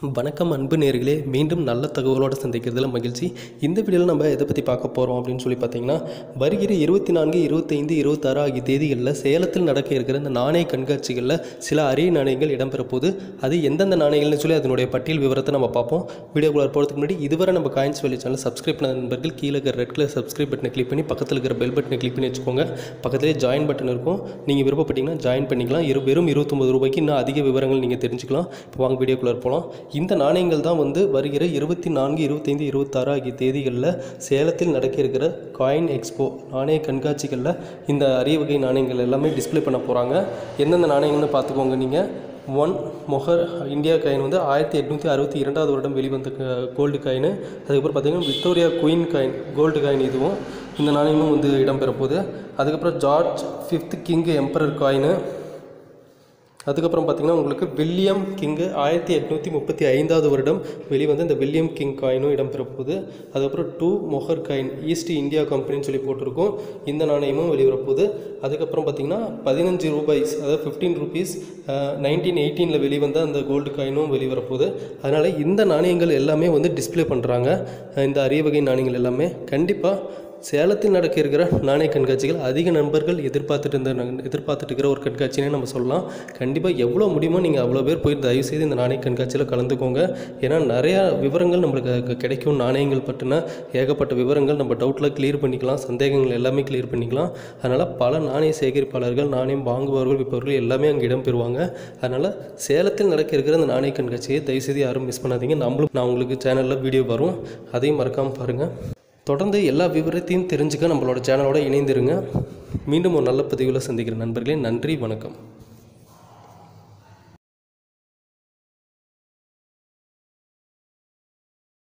வணக்கம் அன்பு நேர்களே மீண்டும் நல்ல தகவலோடு சந்திக்கிறதுல மகிழ்ச்சி இந்த வீடியோவில் நம்ம எதை பற்றி பார்க்க போகிறோம் அப்படின்னு சொல்லி பார்த்தீங்கன்னா வருகிற இருபத்தி நான்கு இருபத்தைந்து இருபத்தாறு ஆகிய தேதிகளில் சேலத்தில் நடக்க இருக்கிற இந்த நாணய கண்காட்சிகளில் சில அரிய நாணயங்கள் இடம்பெற போகுது அது எந்தெந்த நாணயங்கள்னு சொல்லி அதனுடைய பட்டியல் விவரத்தை நம்ம பார்ப்போம் வீடியோக்குள்ள போகிறதுக்கு முன்னாடி இதுவரை நம்ம காயின்ஸ் வேலி சேனல் சப்ஸ்கிரைப் பண்ண நண்பர்கள் கீழே இருக்கிற ரெட் கலர் சப்ஸ்கிரைப் பட்டனை கிளிக் பண்ணி பக்கத்தில் இருக்கிற பெல் பட்டனை கிளிக் பண்ணி வச்சுக்கோங்க பக்கத்திலே ஜாயின் பட்டன் இருக்கும் நீங்கள் விருப்பப்பட்டீங்கன்னா ஜாயின் பண்ணிக்கலாம் இரு வெறும் இருபத்தொம்பது ரூபாய்க்கு இன்னும் அதிக விவரங்கள் நீங்கள் தெரிஞ்சுக்கலாம் இப்போ வாங்க வீடியோக்குள்ளே போகலாம் இந்த நாணயங்கள் தான் வந்து வருகிற இருபத்தி நான்கு இருபத்தைந்து இருபத்தாறு ஆகிய தேதிகளில் சேலத்தில் நடக்க இருக்கிற காயின் எக்ஸ்போ நாணய கண்காட்சிகளில் இந்த அரிய வகை நாணயங்கள் எல்லாமே டிஸ்ப்ளே பண்ண போகிறாங்க எந்தெந்த நாணயங்கள்னு பார்த்துக்கோங்க நீங்கள் ஒன் மொஹர் இந்தியா காயின் வந்து ஆயிரத்தி எட்நூற்றி அறுபத்தி இரண்டாவது வருடம் வெளிவந்த கோல்டு காயின் அதுக்கப்புறம் பார்த்தீங்கன்னா Victoria queen coin gold coin இதுவும் இந்த நாணயமும் வந்து இடம்பெற போகுது அதுக்கப்புறம் George fifth king emperor coin அதுக்கப்புறம் பார்த்தீங்கன்னா உங்களுக்கு வில்லியம் கிங்கு ஆயிரத்தி எட்நூற்றி முப்பத்தி ஐந்தாவது வருடம் வெளிவந்த இந்த வில்லியம் கிங் காயினும் இடம்பெற போகுது அதுக்கப்புறம் two mohur coin East India கம்பெனின்னு சொல்லி போட்டிருக்கோம் இந்த நாணயமும் வெளிவர போகுது அதுக்கப்புறம் பார்த்தீங்கன்னா பதினஞ்சு ரூபாய்ஸ் அதாவது ஃபிஃப்டீன் ருபீஸ் நைன்டீன் எயிட்டீனில் வெளிவந்த அந்த கோல்டு காயினும் வெளிவர போகுது அதனால் இந்த நாணயங்கள் எல்லாமே வந்து டிஸ்ப்ளே பண்ணுறாங்க இந்த அரிய வகை நாணயங்கள் எல்லாமே கண்டிப்பாக சேலத்தில் நடக்க இருக்கிற நாணய கண்காட்சிகள் அதிக நண்பர்கள் எதிர்பார்த்துட்டு இருந்த எதிர்பார்த்துட்டு இருக்கிற ஒரு கண்காட்சினே நம்ம சொல்லலாம் கண்டிப்பாக எவ்வளோ முடியுமோ நீங்கள் அவ்வளோ பேர் போய் தயவு செய்து இந்த நாணய கண்காட்சியில் கலந்துக்கோங்க ஏன்னா நிறையா விவரங்கள் நம்மளுக்கு க- கிடைக்கும் நாணயங்கள் பற்றின ஏகப்பட்ட விவரங்கள் நம்ம டவுட்டில் கிளியர் பண்ணிக்கலாம் சந்தேகங்கள் எல்லாமே கிளியர் பண்ணிக்கலாம் அதனால் பல நாணய சேகரிப்பாளர்கள் நாணயம் வாங்குபவர்கள் விற்பவர்கள் எல்லாமே அங்கே இடம் பெறுவாங்க அதனால் சேலத்தில் நடக்க இருக்கிற அந்த நாணய கண்காட்சியை தயவுசெய்து யாரும் மிஸ் பண்ணாதீங்க நம்மளும் நான் உங்களுக்கு சேனலில் வீடியோ வரும் அதையும் மறக்காமல் பாருங்கள் தொடர்ந்து எல்லா விவரத்தையும் தெரிஞ்சுக்க நம்மளோட சேனலோட இணைந்திருங்க மீண்டும் ஒரு நல்ல பதிவில் சந்திக்கிற நண்பர்களே நன்றி வணக்கம்